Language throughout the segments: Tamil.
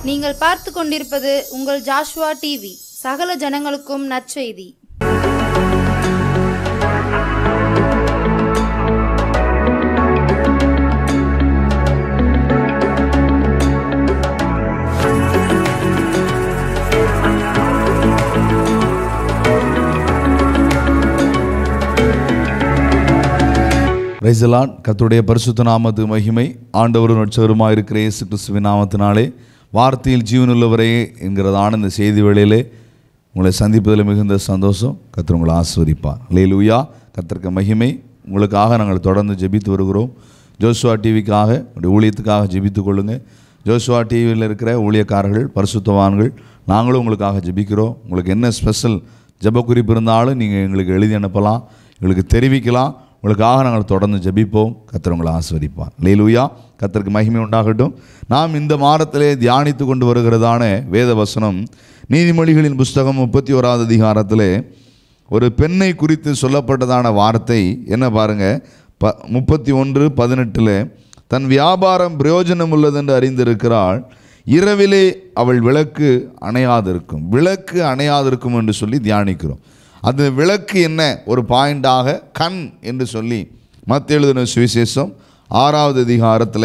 நீங்கள் பார்த்து கொண்டிருப்பது உங்கள் ஜாஷ்வா டிவி சகல ஜனங்களுக்கும் நற்செய்தி ரைசலான் கர்த்தருடைய பரிசுத்த நாமத்து மகிமை ஆண்டவரும் நட்சகருமாக இருக்கிற இயேசு கிறிஸ்துவின் நாமத்தினாலே வார்த்தையில் ஜீவனுள்ளவரே என்கிறதான இந்த செய்தி வேளையிலே உங்களை சந்திப்பதில் மிகுந்த சந்தோஷம் கர்த்தர் உங்களை ஆஸ்வதிப்பார் லேலூயா கர்த்தருக்கு மகிமை உங்களுக்காக நாங்கள் தொடர்ந்து ஜெபித்து வருகிறோம் ஜோசுவா டிவிக்காக உங்களுடைய ஊழியத்துக்காக ஜெபித்து கொள்ளுங்கள் ஜோசுவா டிவியில் இருக்கிற ஊழியக்காரர்கள் பரிசுத்தவான்கள் நாங்களும் உங்களுக்காக ஜெபிக்கிறோம் உங்களுக்கு என்ன ஸ்பெஷல் ஜெப குறிப்பு இருந்தாலும் நீங்கள் எங்களுக்கு எழுதி அனுப்பலாம் எங்களுக்கு தெரிவிக்கலாம் உங்களுக்காக நாங்கள் தொடர்ந்து ஜெபிப்போம் கர்த்தர் உங்களை ஆஸ்வதிப்பார் லேலூயா கர்த்தருக்கு மகிமை உண்டாகட்டும் நாம் இந்த மாதத்திலே தியானித்து கொண்டு வருகிறதான வேத வசனம் நீதிமொழிகளின் புஸ்தகம் முப்பத்தி ஓராவது அதிகாரத்திலே ஒரு பெண்ணை குறித்து சொல்லப்பட்டதான வார்த்தை என்ன பாருங்க ப முப்பத்தி ஒன்று பதினெட்டில் தன் வியாபாரம் பிரயோஜனம் உள்ளதென்று அறிந்திருக்கிறாள் இரவிலே அவள் விளக்கு அணையாதிருக்கும் விளக்கு அணையாதிருக்கும் என்று சொல்லி தியானிக்கிறோம் அது விளக்கு என்ன ஒரு பாயிண்டாக கண் என்று சொல்லி மத்த எழுதின சுவிசேஷம் ஆறாவது அதிகாரத்தில்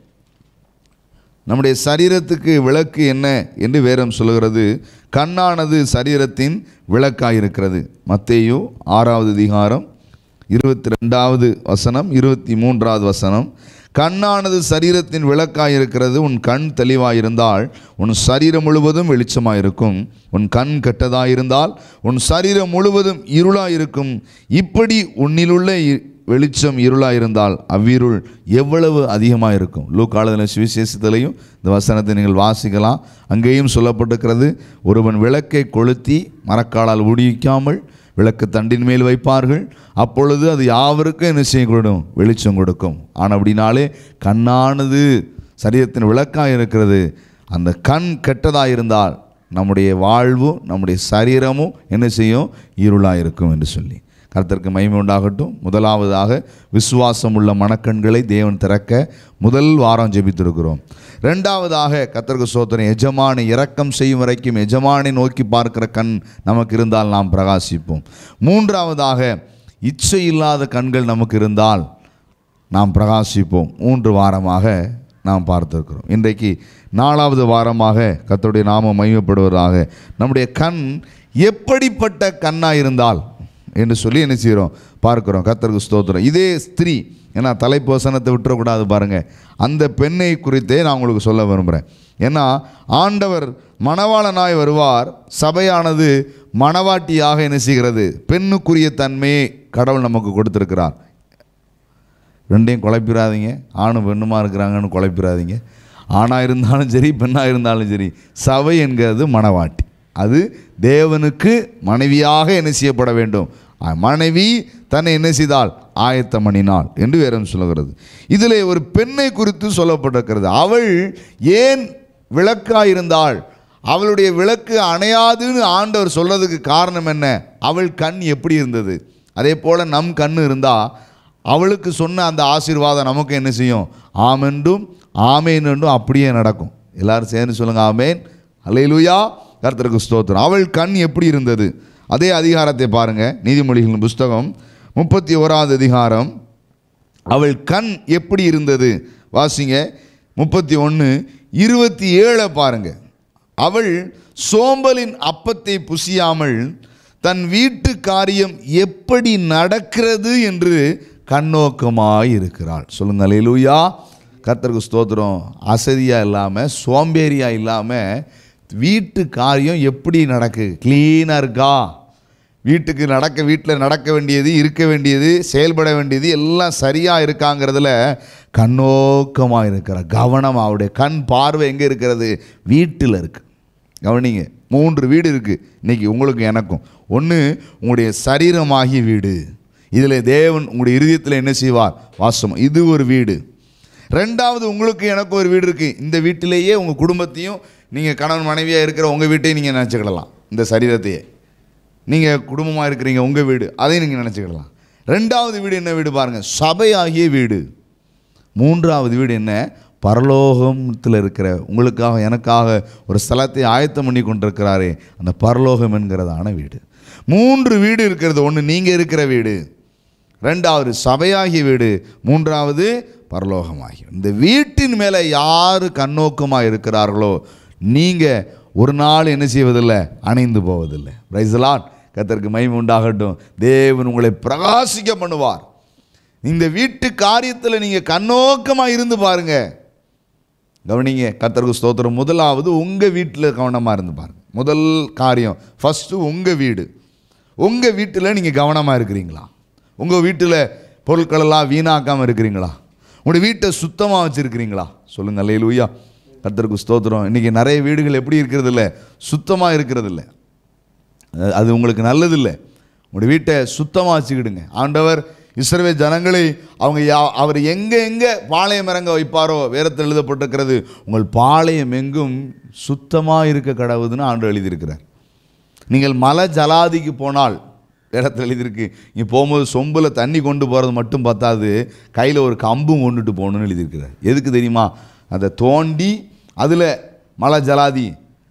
நம்முடைய சரீரத்துக்கு விளக்கு என்ன என்று வேதம் சொல்கிறது கண்ணானது சரீரத்தின் விளக்காயிருக்கிறது மத்தேயு ஆறாவது அதிகாரம் இருபத்தி ரெண்டாவது வசனம் இருபத்தி மூன்றாவது வசனம் கண்ணானது சரீரத்தின் விளக்காயிருக்கிறது உன் கண் தெளிவாயிருந்தால் உன் சரீரம் முழுவதும் வெளிச்சமாயிருக்கும் உன் கண் கெட்டதாயிருந்தால் உன் சரீரம் முழுவதும் இருளாயிருக்கும் இப்படி உன்னிலுள்ள இ- வெளிச்சம் இருளாயிருந்தால் அவ்விருள் எவ்வளவு அதிகமாக இருக்கும் லூக்காளதின சுவிசேஷத்திலையும் இந்த வசனத்தை நீங்கள் வாசிக்கலாம் அங்கேயும் சொல்லப்பட்டிருக்கிறது ஒருவன் விளக்கை கொளுத்தி மரக்காலால் உடிக்காமல் விளக்கு தண்டின் மேல் வைப்பார்கள் அப்பொழுது அது யாவருக்கும் என்ன செய்ய கொடுக்கும் வெளிச்சம் கொடுக்கும் ஆனால் அப்படின்னாலே கண்ணானது சரீரத்தின் விளக்காக இருக்கிறது அந்த கண் கெட்டதாக இருந்தால் நம்முடைய வாழ்வும் நம்முடைய சரீரமும் என்ன செய்யும் இருளாக இருக்கும் என்று சொல்லி கர்த்தருக்கு மகிமை உண்டாகட்டும் முதலாவதாக விசுவாசம் உள்ள மனக்கண்களை தேவன் திறக்க முதல் வாரம் ஜெபித்திருக்கிறோம் ரெண்டாவதாக கர்த்தருக்கு சோதனை எஜமானை இரக்கம் செய்யும் வரைக்கும் எஜமானை நோக்கி பார்க்கிற கண் நமக்கு இருந்தால் நாம் பிரகாசிப்போம் மூன்றாவதாக இச்சை இல்லாத கண்கள் நமக்கு இருந்தால் நாம் பிரகாசிப்போம் மூன்று வாரமாக நாம் பார்த்திருக்கிறோம் இன்றைக்கு நாலாவது வாரமாக கர்த்தருடைய நாமம் மகிமைப்படுவதாக நம்முடைய கண் எப்படிப்பட்ட கண்ணாக இருந்தால் என்று சொல்லி என்ன செய்கிறோம் பார்க்கிறோம் கர்த்தருக்கு ஸ்தோத்திரம் இதே ஸ்திரீ ஏன்னா தலைப்பு வசனத்தை விட்டுறக்கூடாது பாருங்கள் அந்த பெண்ணை குறித்தே நான் உங்களுக்கு சொல்ல விரும்புகிறேன் ஏன்னா ஆண்டவர் மணவாளனாய் வருவார் சபையானது மணவாட்டியாக என்ன செய்கிறது பெண்ணுக்குரிய தன்மையை கடவுள் நமக்கு கொடுத்திருக்கிறார் ரெண்டையும் குழப்பிடாதீங்க ஆணும் பெண்ணுமா இருக்கிறாங்கன்னு குழப்பிடாதீங்க ஆணாக இருந்தாலும் சரி பெண்ணாக இருந்தாலும் சரி சபை என்கிறது மணவாட்டி அது தேவனுக்கு மனைவியாக என்ன செய்யப்பட வேண்டும் அஹ் மனைவி தன்னை என்ன செய்தால் ஆயத்தமணினாள் என்று வேறம் சொல்லுகிறது இதில் ஒரு பெண்ணை குறித்து சொல்லப்பட்டிருக்கிறது அவள் ஏன் விளக்காயிருந்தாள் அவளுடைய விளக்கு அணையாதுன்னு ஆண்டவர் சொல்றதுக்கு காரணம் என்ன அவள் கண் எப்படி இருந்தது அதே போல் நம் கண் இருந்தால் அவளுக்கு சொன்ன அந்த ஆசீர்வாதம் நமக்கு என்ன செய்யும் ஆமென்றும் ஆமேன் என்றும் அப்படியே நடக்கும் எல்லாரும் சேர்ந்து சொல்லுங்க ஆமேன் அல்லேலூயா கர்த்தருக்கு ஸ்தோத்திரம் அவள் கண் எப்படி இருந்தது அதே அதிகாரத்தை பாருங்க நீதிமொழிகளின் புஸ்தகம் முப்பத்தி ஓராவது அதிகாரம் அவள் கண் எப்படி இருந்தது வாசிங்க முப்பத்தி ஒன்று இருபத்தி ஏழை பாருங்க அவள் சோம்பலின் அப்பத்தை புசியாமல் தன் வீட்டு காரியம் எப்படி நடக்கிறது என்று கண்ணோக்கமாய் இருக்கிறாள் சொல்லுங்க அலையிலூயா கர்த்தருக்கு ஸ்தோத்திரம் அசதியாக இல்லாமல் சோம்பேறியாக இல்லாமல் வீட்டு காரியம் எப்படி நடக்கு க்ளீனாக இருக்கா வீட்டுக்கு நடக்க வீட்டில் நடக்க வேண்டியது இருக்க வேண்டியது செயல்பட வேண்டியது எல்லாம் சரியாக இருக்காங்கிறதுல கண்ணோக்கமாக இருக்கிற கவனம் அவருடைய கண் பார்வை எங்கே இருக்கிறது வீட்டில் இருக்கு கவனிங்க மூன்று வீடு இருக்குது இன்னைக்கு உங்களுக்கு எனக்கும் ஒன்று உங்களுடைய சரீரமாகிய வீடு இதில் தேவன் உங்களுடைய இருதயத்தில் என்ன செய்வார் வாசம் இது ஒரு வீடு ரெண்டாவது உங்களுக்கு எனக்கு ஒரு வீடு இருக்குது இந்த வீட்டிலேயே உங்கள் குடும்பத்தையும் நீங்கள் கணவன் மனைவியாக இருக்கிற உங்கள் வீட்டையும் நீங்கள் நினச்சிக்கிடலாம் இந்த சரீரத்தையே நீங்கள் குடும்பமாக இருக்கிறீங்க உங்கள் வீடு அதையும் நீங்கள் நினச்சிக்கிடலாம் ரெண்டாவது வீடு என்ன வீடு பாருங்கள் சபையாகிய வீடு மூன்றாவது வீடு என்ன பரலோகத்தில் இருக்கிற உங்களுக்காக எனக்காக ஒரு ஸ்தலத்தை ஆயத்தம் பண்ணி கொண்டிருக்கிறாரே அந்த பரலோகம் என்கிறதான வீடு மூன்று வீடு இருக்கிறது ஒன்று நீங்கள் இருக்கிற வீடு ரெண்டாவது சபையாகிய வீடு மூன்றாவது பரலோகமாகிய இந்த வீட்டின் மேலே யார் கண்ணோக்கமாக இருக்கிறார்களோ நீங்கள் ஒரு நாள் என்ன செய்வதில்லை அணைந்து போவதில்லை பிரைசலாட் கத்தருக்கு மகிமை உண்டாகட்டும் தேவன் உங்களை பிரகாசிக்க பண்ணுவார் இந்த வீட்டு காரியத்தில் நீங்கள் கண்ணோக்கமாக இருந்து பாருங்க கவனிங்க கத்தருக்கு ஸ்தோத்திரம் முதலாவது உங்கள் வீட்டில் கவனமாக இருந்து பாருங்க முதல் காரியம் ஃபஸ்ட்டு உங்கள் வீடு உங்கள் வீட்டில் நீங்கள் கவனமாக இருக்கிறீங்களா உங்கள் வீட்டில் பொருட்களெல்லாம் வீணாக்காமல் இருக்கிறீங்களா உங்களுடைய வீட்டை சுத்தமாக வச்சுருக்கிறீங்களா சொல்லுங்கள் அல்லையிலூயா கத்தருக்கு ஸ்தோத்திரம் இன்றைக்கி நிறைய வீடுகள் எப்படி இருக்கிறது இல்லை சுத்தமாக இருக்கிறது இல்லை அது- அது உங்களுக்கு நல்லதில்லை உங்களுடைய வீட்டை சுத்தமாக வச்சுக்கிடுங்க ஆண்டவர் இஸ்ரவே ஜனங்களை அவங்க யா அவர் எங்கே எங்கே பாளையம் இறங்க வைப்பாரோ வேதத்தில் எழுதப்பட்டிருக்கிறது உங்கள் பாளையம் எங்கும் சுத்தமாக இருக்க கடவுதுன்னு ஆண்டு எழுதியிருக்கிறார் நீங்கள் மலை ஜலாதிக்கு போனால் இடத்துல எழுதியிருக்கு இங்கே போகும்போது சொம்பில் தண்ணி கொண்டு போகிறது மட்டும் பத்தாது கையில் ஒரு கம்பும் கொண்டுட்டு போகணும்னு எழுதியிருக்கிறார் எதுக்கு தெரியுமா அதை தோண்டி அதில் மலை ஜலாதி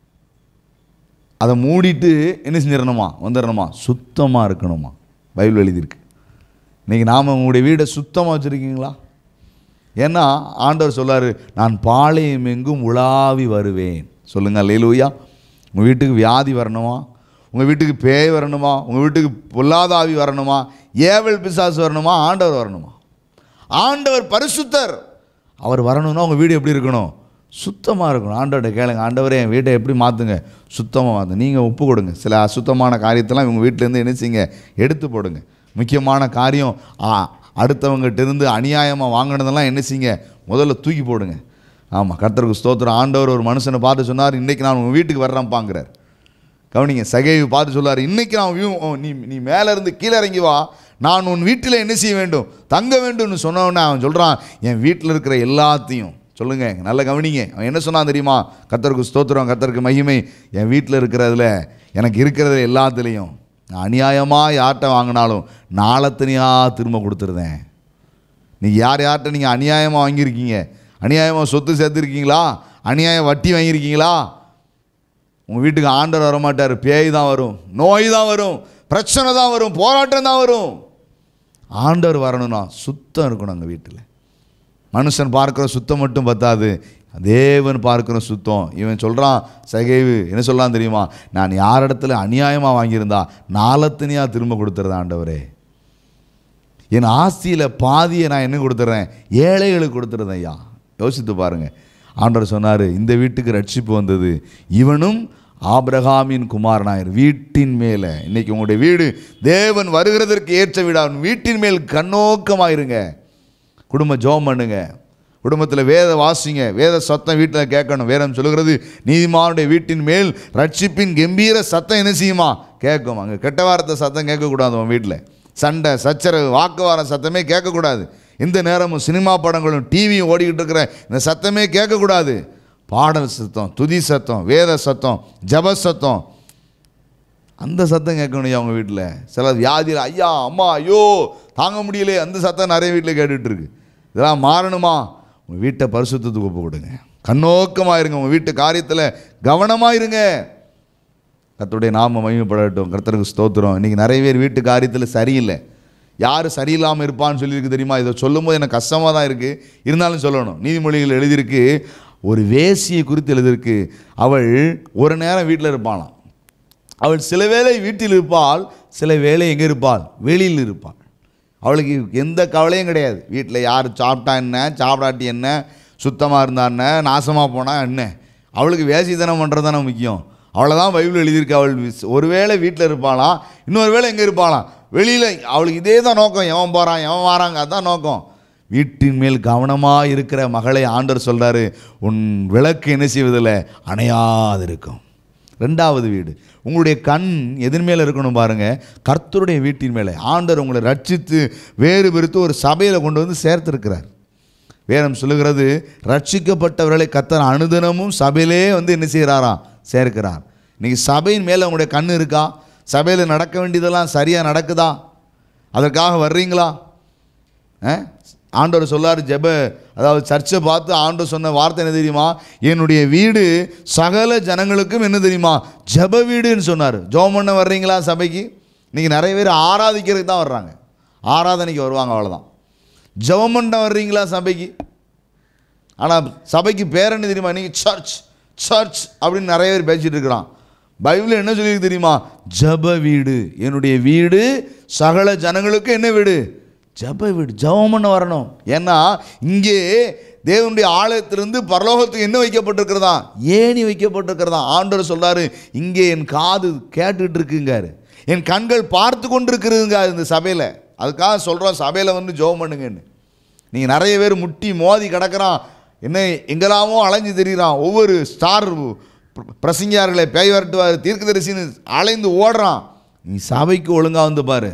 அதை மூடிட்டு என்ன செஞ்சிடணுமா வந்துடணுமா சுத்தமாக இருக்கணுமா பைபிள் எழுதியிருக்கு இன்றைக்கி நாம் உங்களுடைய வீடை சுத்தமாக வச்சுருக்கீங்களா ஏன்னா ஆண்டவர் சொல்லாரு நான் பாளையம் எங்கும் உலாவி வருவேன் சொல்லுங்க லேலூயா உங்கள் வீட்டுக்கு வியாதி வரணுமா உங்கள் வீட்டுக்கு பேய் வரணுமா உங்கள் வீட்டுக்கு பொல்லாத ஆவி வரணுமா ஏவல் பிசாசு வரணுமா ஆண்டவர் வரணுமா ஆண்டவர் பரிசுத்தர் அவர் வரணும்னா உங்கள் வீடு எப்படி இருக்கணும் சுத்தமாக இருக்கணும் ஆண்டவர்கிட்ட கேளுங்க ஆண்டவரே என் வீட்டை எப்படி மாற்றுங்க சுத்தமாக மாற்று நீங்கள் ஒப்பு கொடுங்க சில அசுத்தமான காரியத்தெல்லாம் இவங்க வீட்டிலேருந்து என்ன செய்யுங்க எடுத்து போடுங்க முக்கியமான காரியம் ஆ, அடுத்தவங்ககிட்ட இருந்து அநியாயமாக வாங்கினதெல்லாம் என்ன செய்யுங்க முதல்ல தூக்கி போடுங்க ஆமாம் கர்த்தருக்கு ஸ்தோத்திரம் ஆண்டவர் ஒரு மனுஷனை பார்த்து சொன்னார் இன்றைக்கி நான் உங்கள் வீட்டுக்கு வர்றேன்ப்பாங்கிறார் கவனிங்க சகைவு பார்த்து சொல்லார் இன்னைக்கு நான் வியூ ஓ, நீ நீ மேலே இருந்து கீழே இறங்கி வா நான் உன் வீட்டில் என்ன செய்ய வேண்டும் தங்க வேண்டும்னு சொன்னவொடனே அவன் சொல்கிறான் என் வீட்டில் இருக்கிற எல்லாத்தையும் சொல்லுங்க நல்ல கவனிங்க அவன் என்ன சொன்னான் தெரியுமா கத்தருக்கு ஸ்தோத்திரம் கத்தருக்கு மகிமை என் வீட்டில் இருக்கிறதுல எனக்கு இருக்கிறது எல்லாத்துலேயும் நான் அநியாயமாக யார்கிட்ட வாங்கினாலும் நாளத்தனியாக திரும்ப கொடுத்துருந்தேன் நீங்கள் யார் யார்கிட்ட நீங்கள் அநியாயமாக வாங்கியிருக்கீங்க அநியாயமாக சொத்து சேர்த்துருக்கீங்களா அநியாயம் வட்டி வாங்கியிருக்கீங்களா உங்கள் வீட்டுக்கு ஆண்டவர் வரமாட்டார் பேய் தான் வரும் நோய் தான் வரும் பிரச்சனை தான் வரும் போராட்டம் தான் வரும் ஆண்டவர் வரணும்னா சுத்தம் இருக்கணும் அங்கே வீட்டில் மனுஷன் பார்க்குற சுத்தம் மட்டும் பத்தாது தேவன் பார்க்குற சுத்தம் இவன் சொல்கிறான் சகைவு என்ன சொல்லலாம் தெரியுமா நான் யார் இடத்துல அநியாயமாக வாங்கியிருந்தா நாளத்தனியாக திரும்ப கொடுத்துறதா ஆண்டவரே என் ஆஸ்தியில் பாதியை நான் என்ன கொடுத்துட்றேன் ஏழைகளுக்கு கொடுத்துருந்தேன் ஐயா யோசித்து பாருங்க ஆண்டவர் சொன்னார் இந்த வீட்டுக்கு ரட்சிப்பு வந்தது இவனும் ஆபிரகாமின் குமாரனாயர் வீட்டின் மேலே இன்னைக்கு உங்களுடைய வீடு தேவன் வருகிறதற்கு ஏற்ற வீடு அவன் வீட்டின் மேல் கண்ணோக்கமாயிருங்க குடும்ப ஜோம் பண்ணுங்க குடும்பத்தில் வேத வாசிங்க வேத சத்தம் வீட்டில் கேட்கணும் வேதம் சொல்லுகிறது நீதிமானுடைய வீட்டின் மேல் ரட்சிப்பின் கம்பீர சத்தம் என்ன செய்யுமா கேட்கும் அங்கே கெட்ட வார்த்தை சத்தம் கேட்கக்கூடாது உன் வீட்டில் சண்டை சச்சரவு வாக்குவாரம் சத்தமே கேட்கக்கூடாது எந்த நேரமும் சினிமா படங்களும் டிவியும் ஓடிக்கிட்டு இருக்கிற இந்த சத்தமே கேட்கக்கூடாது பாடல் சத்தம் துதி சத்தம் வேத சத்தம் ஜப சத்தம் அந்த சத்தம் கேட்கணும் அவங்க வீட்டில் சில வியாதியில் ஐயா அம்மா ஐயோ தாங்க முடியலையே அந்த சத்தம் நிறைய வீட்டில் கேட்டுட்டு இருக்கு இதெல்லாம் மாறணுமா உங்கள் வீட்டை பரிசுத்தத்துக்கு ஒப்பு கொடுங்க கண்ணோக்கமாக இருங்க உங்கள் வீட்டு காரியத்தில் கவனமாக இருங்க கர்த்தருடைய நாம மகிமைப்படட்டும் கர்த்தருக்கு ஸ்தோத்திரம் இன்றைக்கி நிறைய பேர் வீட்டு காரியத்தில் சரியில்லை யார் சரியில்லாமல் இருப்பான்னு சொல்லியிருக்கு தெரியுமா இதை சொல்லும்போது எனக்கு கஷ்டமாக தான் இருக்குது இருந்தாலும் சொல்லணும் நீதிமொழிகள் எழுதியிருக்கு ஒரு வேசியை குறித்து எழுதியிருக்கு அவள் ஒரு நேரம் வீட்டில் இருப்பாளாம் அவள் சில வேளை வீட்டில் இருப்பாள் சில வேளை எங்கே இருப்பாள் வெளியில் இருப்பாள் அவளுக்கு எந்த கவலையும் கிடையாது வீட்டில் யார் சாப்பிட்டா என்ன சாப்பிடாட்டி என்ன சுத்தமாக இருந்தா என்ன நாசமாக போனால் என்ன அவளுக்கு வேசித்தனம் பண்ணுறது தானே முக்கியம் அவளை தான் பைபிள் எழுதியிருக்கு அவள் விஸ்- ஒருவேளை வீட்டில் இருப்பாளாம் இன்னொரு வேளை எங்கே இருப்பாளாம் வெளியில் அவளுக்கு இதே தான் நோக்கம் எவன் போகிறான் எவன் வராங்க அதான் நோக்கம் வீட்டின் மேல் கவனமாக இருக்கிற மகளை ஆண்டவர் சொல்கிறாரு உன் விளக்கு என்ன செய்வதில்லை அணையாதிருக்கும் ரெண்டாவது வீடு உங்களுடைய கண் எதன் மேலே இருக்கணும் பாருங்க கர்த்தருடைய வீட்டின் மேலே ஆண்டவர் உங்களை ரட்சித்து வேறு பிரித்து ஒரு சபையில் கொண்டு வந்து சேர்த்திருக்கிறார் வேதம் சொல்லுகிறது ரட்சிக்கப்பட்டவர்களை கத்தர் அனுதினமும் சபையிலே வந்து என்ன செய்கிறாராம் சேர்க்கிறார் இன்னைக்கு சபையின் மேலே உங்களுடைய கண் இருக்கா சபையில் நடக்க வேண்டியதெல்லாம் சரியாக நடக்குதா அதற்காக வர்றீங்களா ஆ? ஆண்டவர் சொல்லார் ஜெப அதாவது சர்ச்சை பார்த்து ஆண்டு சொன்ன வார்த்தை என்ன தெரியுமா என்னுடைய வீடு சகல ஜனங்களுக்கும் என்ன தெரியுமா ஜெப வீடுன்னு சொன்னார் ஜோம் பண்ண வர்றீங்களா சபைக்கு இன்றைக்கி நிறைய பேர் ஆராதிக்கிறதுக்கு தான் வர்றாங்க ஆராதனைக்கு வருவாங்க அவ்வளோதான் ஜெபம் பண்ண வர்றீங்களா சபைக்கு ஆனால் சபைக்கு பேர் என்ன தெரியுமா நீங்கள் சர்ச் சர்ச் அப்படின்னு நிறைய பேர் பேசிட்டு இருக்கிறான் பைபிள் என்ன சொல்லியிருக்கு தெரியுமா ஜப வீடு என்னுடைய வீடு சகல ஜனங்களுக்கு என்ன வீடு ஜப வீடு ஜபம் பண்ண வரணும் ஏன்னா இங்கே தேவனுடைய ஆலயத்திலிருந்து பரலோகத்துக்கு என்ன வைக்கப்பட்டிருக்கிறதா ஏணி வைக்கப்பட்டிருக்கிறதா ஆண்டவர் சொல்றாரு இங்கே என் காது கேட்டுட்டு இருக்குங்காரு என் கண்கள் பார்த்து கொண்டு இருக்கிறதுங்க இந்த சபையில் அதுக்காக சொல்கிறோம் சபையில் வந்து ஜெபம் பண்ணுங்கன்னு நீங்கள் நிறைய பேர் முட்டி மோதி கிடக்கிறான் என்ன எங்கெல்லாமோ அலைஞ்சு தெரியுறான் ஒவ்வொரு ஸ்டார் பிர- பிரசங்கியார்களை பேய் வரட்டுவார் தீர்க்கதரிசின்னு அலைந்து ஓடுறான் நீ சபைக்கு ஒழுங்காக வந்து பாரு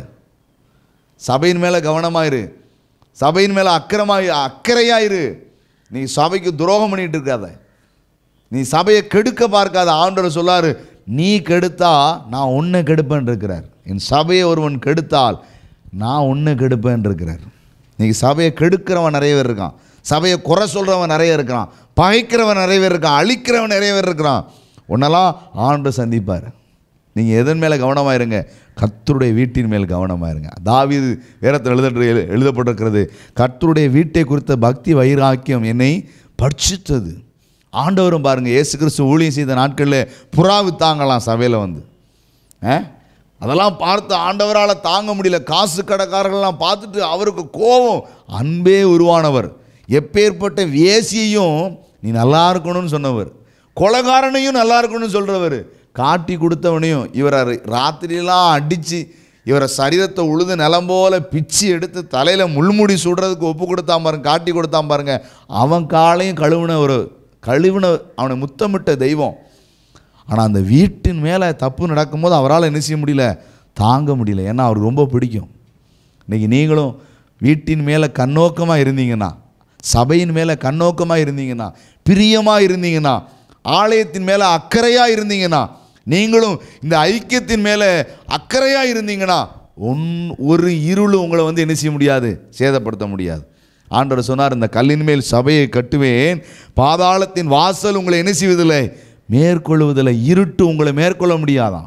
சபையின் மேலே கவனமாயிரு சபையின் மேலே அக்கறமாய் அக்கறையாயிரு நீ சபைக்கு துரோகம் பண்ணிட்டு இருக்காத நீ சபையை கெடுக்க பார்க்காத ஆண்டவர் சொல்லாரு நீ கெடுத்தா நான் உன்னை கெடுப்பேன் இருக்கிறார் என் சபையை ஒருவன் கெடுத்தால் நான் உன்னை கெடுப்பேன் இருக்கிறார் இன்னைக்கு சபையை கெடுக்கிறவன் நிறைய பேர் இருக்கான் சபையை குறை சொல்கிறவன் நிறைய இருக்கிறான் பகைக்கிறவன் நிறைய பேர் இருக்கான் அழிக்கிறவன் நிறைய பேர் இருக்கிறான் உன்னெல்லாம் ஆண்டு சந்திப்பார் நீங்கள் எதன் மேலே கவனமாக இருங்க கர்த்தருடைய வீட்டின் மேல் கவனமாக இருங்க தாவீது வேறத்தில் எழுத எழுதப்பட்டிருக்கிறது கர்த்தருடைய வீட்டை குறித்த பக்தி வைராக்கியம் என்னை பட்சித்தது ஆண்டவரும் பாருங்கள் இயேசு கிறிஸ்து ஊழியம் செய்த நாட்களில் புறா வித்தாங்களாம் சபையில் வந்து ஆ? அதெல்லாம் பார்த்து ஆண்டவரால் தாங்க முடியல காசு கடைக்காரர்கள்லாம் பார்த்துட்டு அவருக்கு கோபம் அன்பே உருவானவர் எப்பேற்பட்ட வேசியையும் நீ நல்லா இருக்கணும்னு சொன்னவர் கொலகாரனையும் நல்லா இருக்கணும்னு சொல்கிறவர் காட்டி கொடுத்தவனையும் இவரை ராத்திரியெல்லாம் அடித்து இவரை சரீரத்தை உழுது நிலம் போல பிச்சு எடுத்து தலையில் முள்முடி சுடுறதுக்கு ஒப்பு கொடுத்தான் பாருங்க காட்டி கொடுத்தான் பாருங்க அவன் காலையும் கழுவுன ஒரு கழுவின அவனை முத்தமிட்ட தெய்வம் ஆனால் அந்த வீட்டின் மேலே தப்பு நடக்கும்போது அவரால் என்ன செய்ய முடியல தாங்க முடியல ஏன்னா அவருக்கு ரொம்ப பிடிக்கும் இன்றைக்கி நீங்களும் வீட்டின் மேலே கண்ணோக்கமாக இருந்தீங்கன்னா சபையின் மேலே கண்ணோக்கமாக இருந்தீங்கன்னா பிரியமாக இருந்தீங்கன்னா ஆலயத்தின் மேலே அக்கறையாக இருந்தீங்கன்னா நீங்களும் இந்த ஐக்கியத்தின் மேலே அக்கறையாக இருந்தீங்கன்னா ஒன் ஒரு இருளும் உங்களை வந்து என்ன செய்ய முடியாது சேதப்படுத்த முடியாது ஆண்டவர் சொன்னார் இந்த கல்லின் மேல் சபையை கட்டுவேன் பாதாளத்தின் வாசல் உங்களை என்ன செய்வதில்லை மேற்கொள்வதில்லை இருட்டு உங்களை மேற்கொள்ள முடியாதான்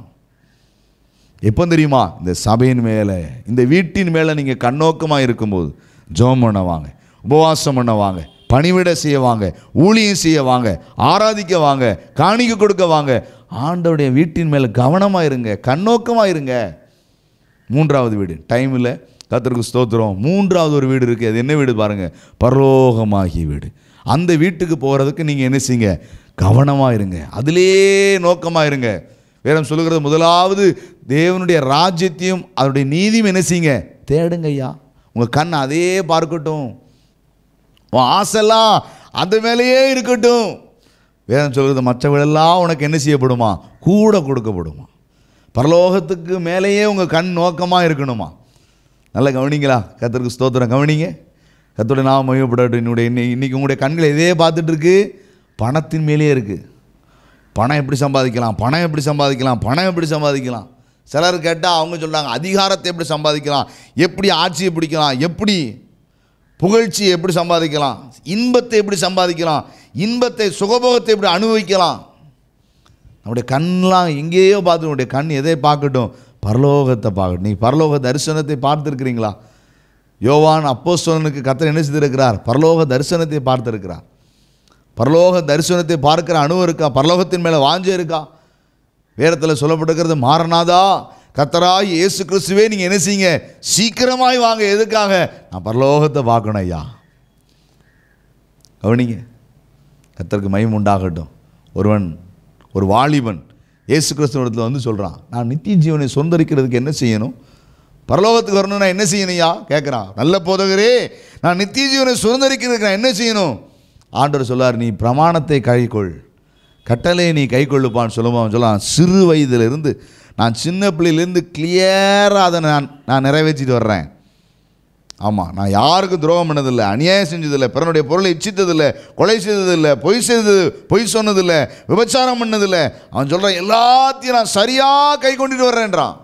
எப்போ தெரியுமா இந்த சபையின் மேலே இந்த வீட்டின் மேலே நீங்கள் கண்ணோக்கமாக இருக்கும்போது ஜெபம் பண்ண வாங்க உபவாசம் பண்ண வாங்க பணிவிட செய்ய வாங்க ஊழியம் செய்ய வாங்க ஆராதிக்க வாங்க காணிக்க கொடுக்க வாங்க ஆண்டவருடைய வீட்டின் மேலே கவனமாக இருங்க கண்ணோக்கமாக இருங்க மூன்றாவது வீடு டைம் இல்லை கத்தருக்கு ஸ்தோத்திரம் மூன்றாவது ஒரு வீடு இருக்குது அது என்ன வீடு பாருங்கள் பரலோகமாகிய வீடு அந்த வீட்டுக்கு போகிறதுக்கு நீங்கள் என்ன செய்யுங்க கவனமாக இருங்க அதிலே நோக்கமாக இருங்க வேதம் சொல்லுகிறது முதலாவது தேவனுடைய ராஜ்யத்தையும் அதனுடைய நீதியும் என்ன செய்யுங்க தேடுங்க ஐயா உங்கள் கண் அதே பார்க்கட்டும் உன் ஆசைலாம் அந்த மேலேயே இருக்கட்டும் வேதம் சொல்கிறது மற்றவர்களெல்லாம் உனக்கு என்ன செய்யப்படுமா கூட கொடுக்கப்படுமா பரலோகத்துக்கு மேலேயே உங்கள் கண் நோக்கமாக இருக்கணுமா நல்லா கவனிங்களா கத்தருக்கு ஸ்தோத்திரம் கவனிங்க கத்தோட நான் மகிழ்ப்படட்டும் என்னுடைய இன்னை இன்றைக்கி உங்களுடைய கண்கள் இதே பார்த்துட்டு இருக்கு பணத்தின் மேலேயே இருக்குது பணம் எப்படி சம்பாதிக்கலாம் பணம் எப்படி சம்பாதிக்கலாம் பணம் எப்படி சம்பாதிக்கலாம் சிலர் கேட்டால் அவங்க சொல்கிறாங்க அதிகாரத்தை எப்படி சம்பாதிக்கலாம் எப்படி ஆட்சியை பிடிக்கலாம் எப்படி புகழ்ச்சியை எப்படி சம்பாதிக்கலாம் இன்பத்தை எப்படி சம்பாதிக்கலாம் இன்பத்தை சுகபோகத்தை எப்படி அனுபவிக்கலாம் நம்முடைய கண்ணெலாம் எங்கேயோ பார்த்து நம்முடைய கண் எதை பார்க்கட்டும் பரலோகத்தை பார்க்கட்டும் நீ பரலோக தரிசனத்தை பார்த்துருக்கிறீங்களா யோவான் அப்போஸ்தலனுக்கு கத்தர் என்ன செய்திருக்கிறார் பரலோக தரிசனத்தை பார்த்திருக்கிறார் பரலோக தரிசனத்தை பார்க்கிற அணுவம் இருக்கா பரலோகத்தின் மேலே வாஞ்சை இருக்கா வேதத்தில் சொல்லப்பட்டிருக்கிறது மாறனாதா கத்தராய் இயேசு கிறிஸ்துவே நீங்கள் என்ன செய்யுங்க சீக்கிரமாய் வாங்க எதுக்காக நான் பரலோகத்தை பார்க்கணும் ஐயா கவனிங்க கத்தருக்கு மயம் உண்டாகட்டும் ஒருவன் ஒரு வாலிபன் இயேசு கிறிஸ்துவத்தில் வந்து சொல்கிறான் நான் நித்திய ஜீவனை சொந்தரிக்கிறதுக்கு என்ன செய்யணும் பரலோகத்துக்கு வரணும்னா என்ன செய்யணும்யா கேட்குறான் நல்ல போதகரே நான் நித்திய ஜீவனை சுதந்திரிக்கிறதுக்கு நான் என்ன செய்யணும் ஆண்டவர் சொல்லார் நீ பிரமாணத்தை கைக்கொள் கட்டளை நீ கை கொள்ளுப்பான்னு சொல்லுவோம் அவன் சொல்லலாம் சிறு வயதிலிருந்து நான் சின்ன பிள்ளையிலேருந்து கிளியராக அதை நான் நான் நிறைவேற்றிட்டு வர்றேன் ஆமாம் நான் யாருக்கும் துரோகம் பண்ணதில்லை அநியாயம் செஞ்சதில்லை பிறனுடைய பொருளை இச்சித்ததில்லை கொலை செய்ததில்லை பொய் செய்தது பொய் சொன்னதில்லை விபச்சாரம் பண்ணதில்லை அவன் சொல்கிறான் எல்லாத்தையும் நான் சரியாக கை கொண்டுட்டு வர்றேன்றான்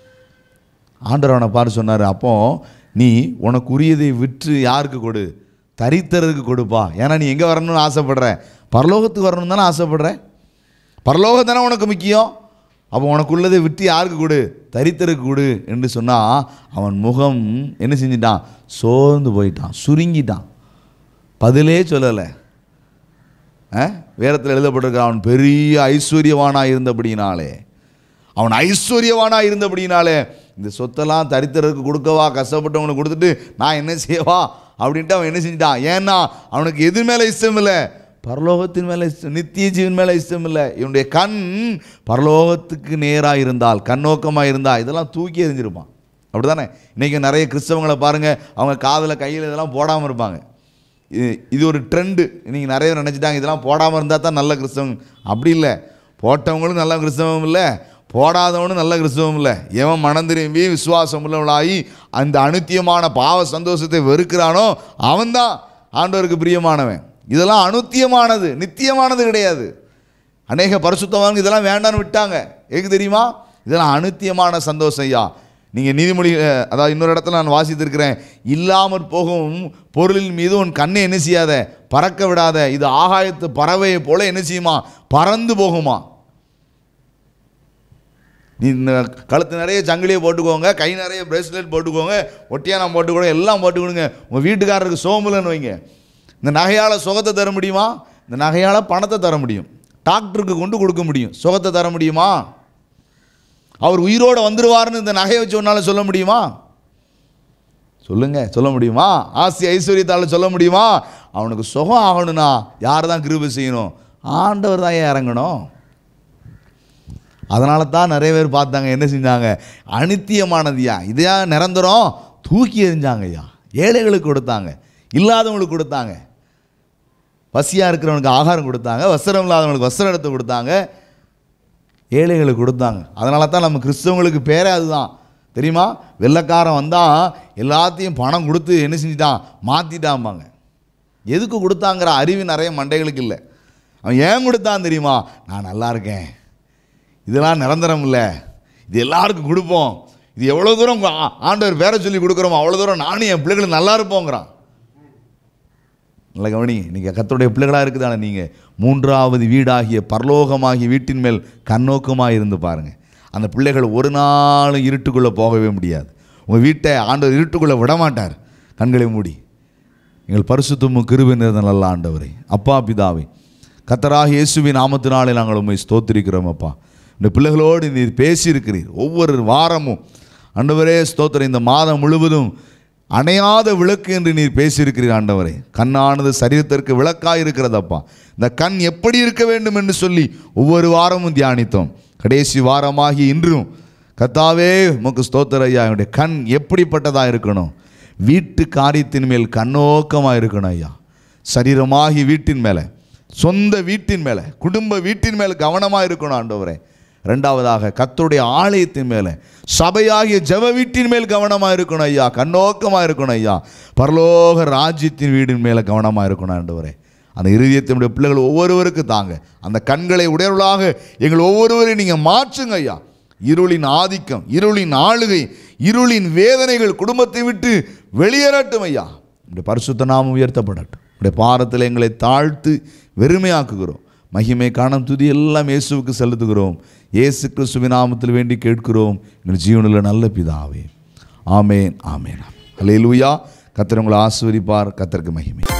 ஆண்டவர் அவனை பார்த்து சொன்னார் அப்போ நீ உனக்கு உரியதை விற்று யாருக்கு கொடு தரித்திரருக்கு கொடுப்பா ஏன்னா நீ எங்கே வரணும்னு ஆசைப்படுற பரலோகத்துக்கு வரணும்னு தானே ஆசைப்படுற பரலோகம் தானே உனக்கு முக்கியம் அப்போ உனக்குள்ளதை விட்டு யாருக்கு கொடு தரித்திரருக்கு கொடு என்று சொன்னால் அவன் முகம் என்ன செஞ்சிட்டான் சோர்ந்து போயிட்டான் சுருங்கிட்டான் பதிலே சொல்லலை வேதத்தில் எழுதப்பட்டிருக்க அவன் பெரிய ஐஸ்வர்யவானாக இருந்தபடினாலே அவன் ஐஸ்வர்யவானாக இருந்தபடினாலே இந்த சொத்தெல்லாம் தரித்திரருக்கு கொடுக்கவா கஷ்டப்பட்டவனுக்கு கொடுத்துட்டு நான் என்ன செய்யவா அப்படின்ட்டு அவன் என்ன செஞ்சிட்டான் ஏன்னா அவனுக்கு எது மேலே இஷ்டம் இல்லை பரலோகத்தின் மேலே இஷ்டம் நித்திய ஜீவன் மேலே இஷ்டம் இல்லை இவனுடைய கண் பரலோகத்துக்கு நேராக இருந்தால் கண்ணோக்கமாக இருந்தால் இதெல்லாம் தூக்கி எறிஞ்சிருப்பான் அப்படி தானே இன்றைக்கி நிறைய கிறிஸ்தவங்களை பாருங்கள் அவங்க காதில் கையில் இதெல்லாம் போடாமல் இருப்பாங்க இது- இது ஒரு ட்ரெண்டு நீங்கள் நிறைய பேர் நினச்சிட்டாங்க இதெல்லாம் போடாமல் இருந்தால் தான் நல்ல கிறிஸ்தவம் அப்படி இல்லை போட்டவங்களும் நல்ல கிறிஸ்தவம் இல்லை போடாதவனும் நல்ல கிறிஸ்தவம் இல்லை எவன் மனம் திரும்பி விசுவாசம் உள்ளவளாகி அந்த அனுத்தியமான பாவ சந்தோஷத்தை வெறுக்கிறானோ அவன்தான் ஆண்டவருக்கு பிரியமானவன் இதெல்லாம் அனுத்தியமானது நித்தியமானது கிடையாது அநேக பரிசுத்தவான்கள் இதெல்லாம் வேண்டான்னு விட்டாங்க எதுக்கு தெரியுமா இதெல்லாம் அனுத்தியமான சந்தோஷம் ஐயா நீங்கள் நீதிமொழி அஹ், அதாவது இன்னொரு இடத்துல நான் வாசித்திருக்கிறேன் இல்லாமற் போகும் பொருளின் மீது உன் கண்ணை என்ன செய்யாத பறக்க விடாத இது ஆகாயத்து பறவையை போல என்ன செய்யுமா பறந்து போகுமா நீ இந்த கழுத்து நிறைய சங்கிலியை போட்டுக்கோங்க கை நிறைய பிரேஸ்லெட் போட்டுக்கோங்க ஒட்டியானம் போட்டுக்கோங்க எல்லாம் போட்டுக்கொடுங்க உங்கள் வீட்டுக்காரருக்கு சோமுலன்னு வைங்க இந்த நகையால் சுகத்தை தர முடியுமா இந்த நகையால் பணத்தை தர முடியும் டாக்டருக்கு கொண்டு கொடுக்க முடியும் சுகத்தை தர முடியுமா அவர் உயிரோடு வந்துருவாருன்னு இந்த நகையை வச்சு உன்னால் சொல்ல முடியுமா சொல்லுங்க சொல்ல முடியுமா ஆசி ஐஸ்வர்யத்தால் சொல்ல முடியுமா அவனுக்கு சுகம் ஆகணும்னா யார் தான் கிருபை செய்யணும் ஆண்டவர் தான் ஏன் இறங்கணும் அதனால தான் நிறைய பேர் பார்த்தாங்க என்ன செஞ்சாங்க அனித்தியமானதுயா இதையா நிரந்தரம் தூக்கி எறிஞ்சாங்க ஐயா ஏழைகளுக்கு கொடுத்தாங்க இல்லாதவங்களுக்கு கொடுத்தாங்க பசியாக இருக்கிறவனுக்கு ஆகாரம் கொடுத்தாங்க வஸ்திரம் இல்லாதவனுக்கு வஸ்திரம் எடுத்து கொடுத்தாங்க ஏழைகளுக்கு கொடுத்தாங்க அதனால தான் நம்ம கிறிஸ்தவங்களுக்கு பேரே அதுதான் தெரியுமா வெள்ளைக்காரன் வந்தால் எல்லாத்தையும் பணம் கொடுத்து என்ன செஞ்சிட்டான் மாற்றிட்டாம்பாங்க எதுக்கு கொடுத்தாங்கிற அறிவு நிறைய மண்டைகளுக்கு இல்லை அவன் ஏன் கொடுத்தான் தெரியுமா நான் நல்லா இருக்கேன் இதெல்லாம் நிரந்தரம் இல்லை இது எல்லாருக்கும் கொடுப்போம் இது எவ்வளோ தூரம் உங்க ஆ- ஆண்டவர் பேரை சொல்லி கொடுக்குறோமோ அவ்வளோ தூரம் நானும் என் பிள்ளைகளுக்கு நல்லா இருப்போங்கிறான் நல்ல கவனி நீங்கள் கத்தருடைய பிள்ளைகளாக இருக்குதானே நீங்கள் மூன்றாவது வீடாகிய பரலோகமாகிய வீட்டின் மேல் கண்ணோக்கமாக இருந்து பாருங்கள் அந்த பிள்ளைகள் ஒரு நாளும் இருட்டுக்குள்ளே போகவே முடியாது உங்கள் வீட்டை ஆண்டவர் இருட்டுக்குள்ளே விட மாட்டார் கண்களை மூடி எங்கள் பரிசுத்தமும் கிருபை நிறைந்த நல்ல ஆண்டவரே அப்பா பிதாவே கத்தராக இயேசுவின் நாமத்தினாலே நாங்கள் உண்மை ஸ்தோத்திரிக்கிறோம் அப்பா இந்த பிள்ளைகளோடு நீர் பேசியிருக்கிறீர் ஒவ்வொரு வாரமும் ஆண்டவரே ஸ்தோத்திரம் இந்த மாதம் முழுவதும் அணையாத விளக்கு என்று நீர் பேசியிருக்கிறீர் ஆண்டவரே கண்ணானது சரீரத்திற்கு விளக்காக இருக்கிறதப்பா இந்த கண் எப்படி இருக்க வேண்டும் என்று சொல்லி ஒவ்வொரு வாரமும் தியானித்தோம் கடைசி வாரமாகி இன்றும் கத்தாவே உமக்கு ஸ்தோத்திர ஐயா என்னுடைய கண் எப்படிப்பட்டதாக இருக்கணும் வீட்டு காரியத்தின் மேல் கண்ணோக்கமாக இருக்கணும் ஐயா சரீரமாகி வீட்டின் மேலே சொந்த வீட்டின் மேலே குடும்ப வீட்டின் மேலே கவனமாக இருக்கணும் ஆண்டவரே ரெண்டாவதாக கர்த்தருடைய ஆலயத்தின் மேலே சபையாகிய ஜெப வீட்டின் மேல் கவனமாக இருக்கணும் ஐயா கண்ணோக்கமாக இருக்கணும் ஐயா பரலோக ராஜ்யத்தின் வீடின் மேலே கவனமாக இருக்கணும் ஆண்டவரே அந்த இருதயத்தினுடைய பிள்ளைகள் ஒவ்வொருவருக்கு தாங்க அந்த கண்களை உடையவர்களாக எங்கள் ஒவ்வொருவரையும் நீங்கள் மாற்றுங்க ஐயா இருளின் ஆதிக்கம் இருளின் ஆளுகை இருளின் வேதனைகள் குடும்பத்தை விட்டு வெளியேறட்டும் ஐயா இந்த பரிசுத்த நாமம் உயர்த்தப்படட்டும் உடைய பாரத்தில் எங்களை தாழ்த்து வெறுமையாக்குகிறோம் மகிமை காணம் துதி எல்லாம் இயேசுவுக்கு செலுத்துகிறோம் இயேசு கிறிஸ்துவின் நாமத்தில் வேண்டி கேட்கிறோம் எங்கள் ஜீவனில் நல்ல பிதாவே ஆமேன் ஆமேன் அல்லேலூயா கத்தர் உங்களை ஆசீர்வதிப்பார் கத்தருக்கு மகிமை